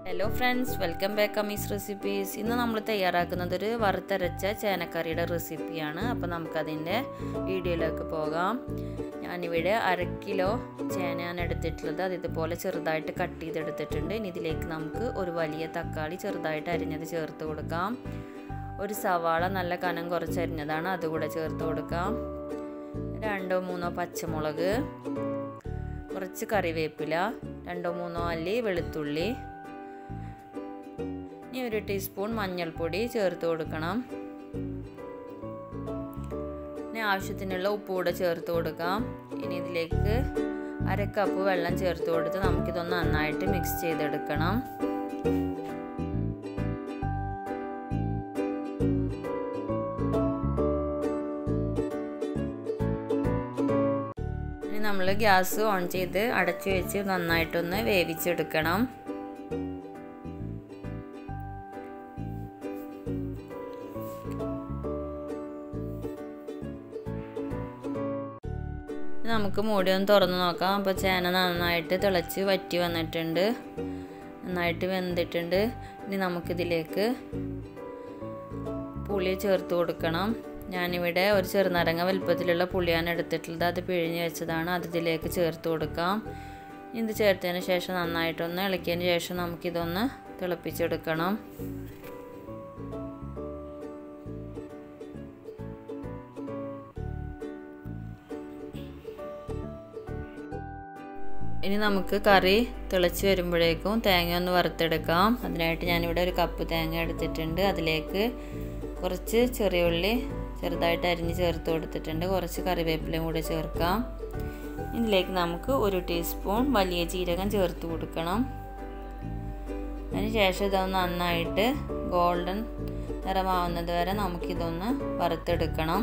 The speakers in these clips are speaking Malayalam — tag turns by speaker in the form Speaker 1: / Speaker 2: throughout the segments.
Speaker 1: hello friends welcome back Amy's recipes ഇന്ന് നമ്മൾ തയ്യാറാക്കുന്നത് ഒരു വറുത്തരച്ച ചേനക്കറിയുടെ റെസിപ്പിയാണ് അപ്പോൾ നമുക്കതിൻ്റെ വീഡിയോയിലേക്ക് പോകാം ഞാനിവിടെ അര കിലോ ചേനയാണ് എടുത്തിട്ടുള്ളത് അത് ഇതുപോലെ ചെറുതായിട്ട് കട്ട് ചെയ്തെടുത്തിട്ടുണ്ട് ഇനി ഇതിലേക്ക് നമുക്ക് ഒരു വലിയ തക്കാളി ചെറുതായിട്ട് അരിഞ്ഞത് ചേർത്ത് കൊടുക്കാം ഒരു സവാള നല്ല കനം കുറച്ച് അരിഞ്ഞതാണ് അതുകൂടെ ചേർത്ത് കൊടുക്കാം രണ്ടോ മൂന്നോ പച്ചമുളക് കുറച്ച് കറിവേപ്പില രണ്ടോ മൂന്നോ അല്ലി വെളുത്തുള്ളി ഇനി ഒരു ടീസ്പൂൺ മഞ്ഞൾപ്പൊടി ചേർത്ത് കൊടുക്കണം ഇനി ആവശ്യത്തിനുള്ള ഉപ്പ് കൂടെ ചേർത്ത് കൊടുക്കാം ഇനി ഇതിലേക്ക് അര കപ്പ് വെള്ളം ചേർത്ത് കൊടുത്ത് നമുക്കിതൊന്ന് നന്നായിട്ട് മിക്സ് ചെയ്തെടുക്കണം ഇനി നമ്മൾ ഗ്യാസ് ഓൺ ചെയ്ത് അടച്ചു വെച്ച് നന്നായിട്ടൊന്ന് വേവിച്ചെടുക്കണം നമുക്ക് മൂടി ഒന്ന് തുറന്ന് നോക്കാം അപ്പോൾ ചേന നന്നായിട്ട് തിളച്ച് വറ്റി വന്നിട്ടുണ്ട് നന്നായിട്ട് വെന്തിട്ടുണ്ട് ഇനി നമുക്കിതിലേക്ക് പുളി ചേർത്ത് കൊടുക്കണം ഞാനിവിടെ ഒരു ചെറുനാരങ്ങ വലുപ്പത്തിലുള്ള പുളിയാണ് എടുത്തിട്ടുള്ളത് അത് പിഴിഞ്ഞ് വെച്ചതാണ് അത് ഇതിലേക്ക് ചേർത്ത് കൊടുക്കാം ഇത് ചേർത്തതിന് ശേഷം നന്നായിട്ടൊന്ന് ഇളക്കിയതിന് ശേഷം നമുക്കിതൊന്ന് തിളപ്പിച്ചെടുക്കണം ഇനി നമുക്ക് കറി തിളച്ച് വരുമ്പോഴേക്കും തേങ്ങ ഒന്ന് വറുത്തെടുക്കാം അതിനായിട്ട് ഞാനിവിടെ ഒരു കപ്പ് തേങ്ങ എടുത്തിട്ടുണ്ട് അതിലേക്ക് കുറച്ച് ചെറിയ ഉള്ളി ചെറുതായിട്ട് അരിഞ്ഞ് ചേർത്ത് കൊടുത്തിട്ടുണ്ട് കുറച്ച് കറിവേപ്പിലയും കൂടെ ചേർക്കാം ഇതിലേക്ക് നമുക്ക് ഒരു ടീസ്പൂൺ വലിയ ജീരകം ചേർത്ത് കൊടുക്കണം അതിന് ശേഷം ഇതൊന്ന് നന്നായിട്ട് ഗോൾഡൻ നിറമാവുന്നത് വരെ നമുക്കിതൊന്ന് വറുത്തെടുക്കണം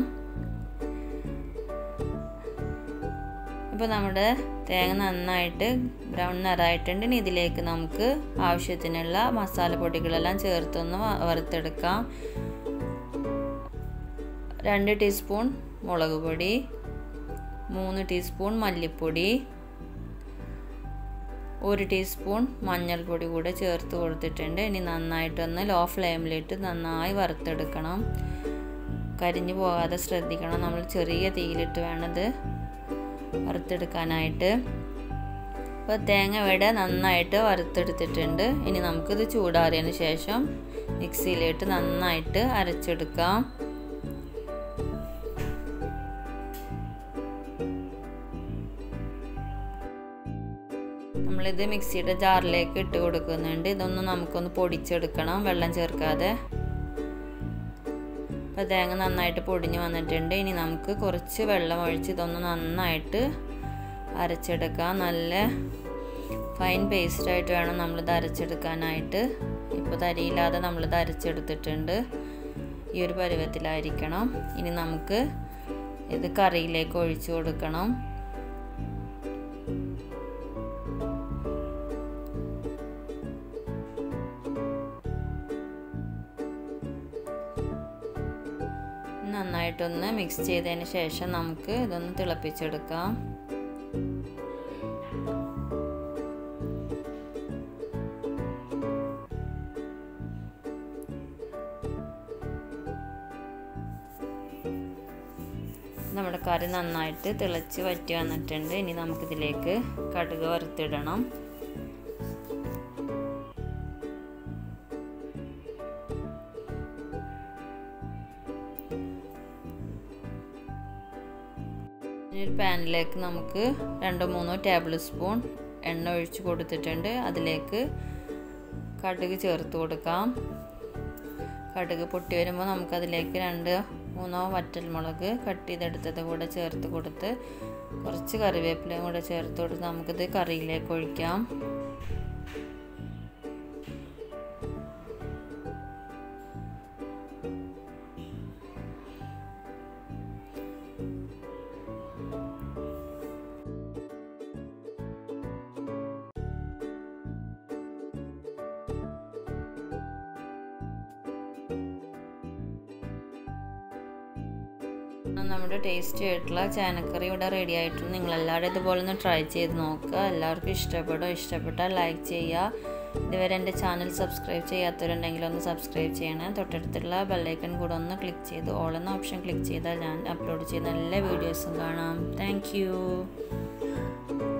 Speaker 1: ഇപ്പോൾ നമ്മുടെ തേങ്ങ നന്നായിട്ട് ബ്രൗൺ നിറമായിട്ടുണ്ട് ഇനി ഇതിലേക്ക് നമുക്ക് ആവശ്യത്തിനുള്ള മസാലപ്പൊടികളെല്ലാം ചേർത്തൊന്ന് വറുത്തെടുക്കാം രണ്ട് ടീസ്പൂൺ മുളക് പൊടി മൂന്ന് ടീസ്പൂൺ മല്ലിപ്പൊടി ഒരു ടീസ്പൂൺ മഞ്ഞൾപ്പൊടി കൂടെ ചേർത്ത് കൊടുത്തിട്ടുണ്ട് ഇനി നന്നായിട്ടൊന്ന് ലോ ഫ്ലെയിമിലിട്ട് നന്നായി വറുത്തെടുക്കണം കരിഞ്ഞു പോകാതെ ശ്രദ്ധിക്കണം നമ്മൾ ചെറിയ തീയിലിട്ട് വേണത് വറുത്തെടുക്കാനായിട്ട് അപ്പോൾ തേങ്ങ ഇവിടെ നന്നായിട്ട് വറുത്തെടുത്തിട്ടുണ്ട് ഇനി നമുക്കിത് ചൂടാറിയതിന് ശേഷം മിക്സിയിലിട്ട് നന്നായിട്ട് അരച്ചെടുക്കാം നമ്മളിത് മിക്സിയുടെ ജാറിലേക്ക് ഇട്ട് കൊടുക്കുന്നുണ്ട് ഇതൊന്ന് നമുക്കൊന്ന് പൊടിച്ചെടുക്കണം വെള്ളം ചേർക്കാതെ അപ്പോൾ തേങ്ങ നന്നായിട്ട് പൊടിഞ്ഞ് വന്നിട്ടുണ്ട് ഇനി നമുക്ക് കുറച്ച് വെള്ളം ഒഴിച്ച് ഇതൊന്ന് നന്നായിട്ട് അരച്ചെടുക്കാം നല്ല ഫൈൻ പേസ്റ്റായിട്ട് വേണം നമ്മളിത് അരച്ചെടുക്കാനായിട്ട് ഇപ്പോൾ തരിയില്ലാതെ നമ്മളിത് അരച്ചെടുത്തിട്ടുണ്ട് ഈ ഒരു പരുവത്തിലായിരിക്കണം ഇനി നമുക്ക് ഇത് കറിയിലേക്ക് ഒഴിച്ചു കൊടുക്കണം നന്നായിട്ടൊന്ന് മിക്സ് ചെയ്തതിന് ശേഷം നമുക്ക് ഇതൊന്ന് തിളപ്പിച്ചെടുക്കാം നമ്മുടെ കറി നന്നായിട്ട് തിളച്ച് വറ്റി വന്നിട്ടുണ്ട് ഇനി നമുക്കിതിലേക്ക് കടുക് വറുത്തിടണം ഒരു പാനിലേക്ക് നമുക്ക് രണ്ടോ മൂന്നോ ടേബിൾ സ്പൂൺ എണ്ണ ഒഴിച്ച് കൊടുത്തിട്ടുണ്ട് അതിലേക്ക് കടുക് ചേർത്ത് കൊടുക്കാം കടുക് പൊട്ടി വരുമ്പോൾ നമുക്കതിലേക്ക് രണ്ട് മൂന്നോ വറ്റൽമുളക് കട്ട് ചെയ്തെടുത്തത് കൂടെ ചേർത്ത് കൊടുത്ത് കുറച്ച് കറിവേപ്പിലയും കൂടെ ചേർത്ത് കൊടുത്ത് നമുക്കിത് കറിയിലേക്ക് ഒഴിക്കാം നമ്മുടെ ടേസ്റ്റി ആയിട്ടുള്ള ചാനക്കറി ഇവിടെ റെഡി ആയിട്ടുണ്ട് നിങ്ങളെല്ലാവരും ഇതുപോലെ ഒന്ന് ട്രൈ ചെയ്ത് നോക്കുക എല്ലാവർക്കും ഇഷ്ടപ്പെടും ഇഷ്ടപ്പെട്ടാൽ ലൈക്ക് ചെയ്യുക ഇതുവരെ എൻ്റെ ചാനൽ സബ്സ്ക്രൈബ് ചെയ്യാത്തവരുണ്ടെങ്കിൽ ഒന്ന് സബ്സ്ക്രൈബ് ചെയ്യണേ തൊട്ടടുത്തുള്ള ബെല്ലൈക്കൺ കൂടെ ഒന്ന് ക്ലിക്ക് ചെയ്ത് ഓൾ എന്ന ഓപ്ഷൻ ക്ലിക്ക് ചെയ്താൽ ഞാൻ അപ്ലോഡ് ചെയ്യുന്ന എല്ലാ വീഡിയോസും കാണാം താങ്ക്